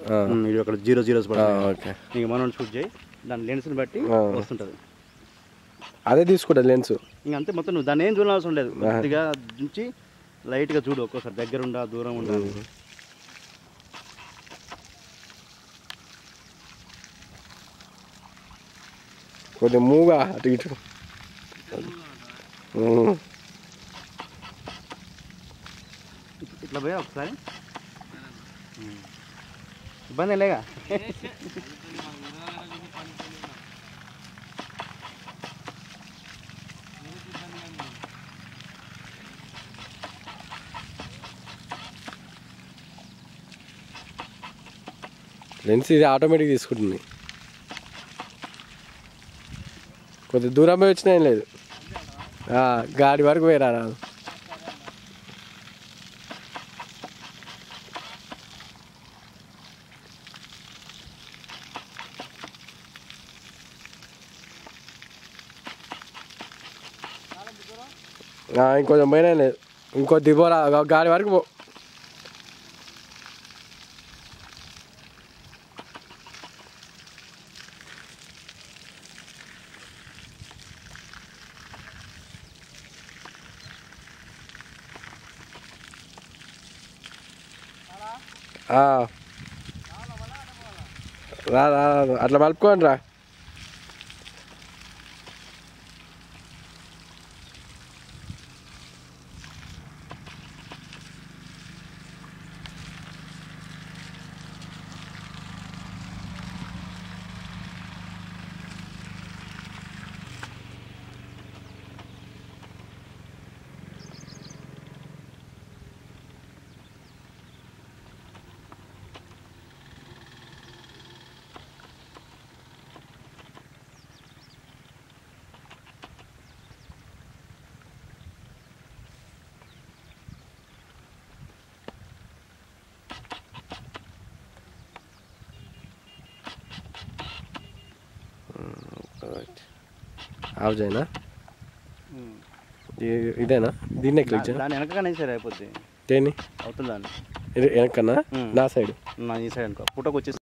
ఆ. ఉమ్, ఇది అక్కడ జీరో జీరోస్ ఆ, పడతాయి ఓకే ఇంక మనం షూట్ చేయి దాని లెన్స్ని బట్టి ఆ. వస్తుంటుంది అదే తీసుకుంటా లెన్స్ ఇంక అంతే మొత్తం నువ్వు దాన్ని ఏం చూడాల్సిన లేదు కొద్దిగా నుంచి లైట్గా చూడు ఒక్కోసారి దగ్గర ఉండా దూరం ఉండా కొద్దిగా మూగా అటు ఇటు ఉమ్. ఇట్లా పోయా ఒకసారి ఉమ్. ఇబ్బంది ఏం లేగా లెన్స్ ఇది ఆటోమేటిక్ తీసుకుంటుంది కొద్ది దూరం పోయి వచ్చినా ఏం లేదు ఆ, గాడి వరకు పోయిరా రాదు ఆ, ఇంకొంచెం పోయినా ఏం లేదు ఇంకో దిగోరా గాడి వరకు పో ఆ. రా రా రా. అట్లా మలుపుకోండి రా ఆఫ్ చేయనా ఇ- ఇదేనా దీన్నే క్లిక్ చేయనా దాని వెనకనే సరే అయిపోద్ది దేన్ని అవుతుంది దాన్ని ఇది వెనకన్నా ఉమ్. నా సైడ్ నా ఈ సైడ్ అనుకో పుట్టకు వచ్చేసి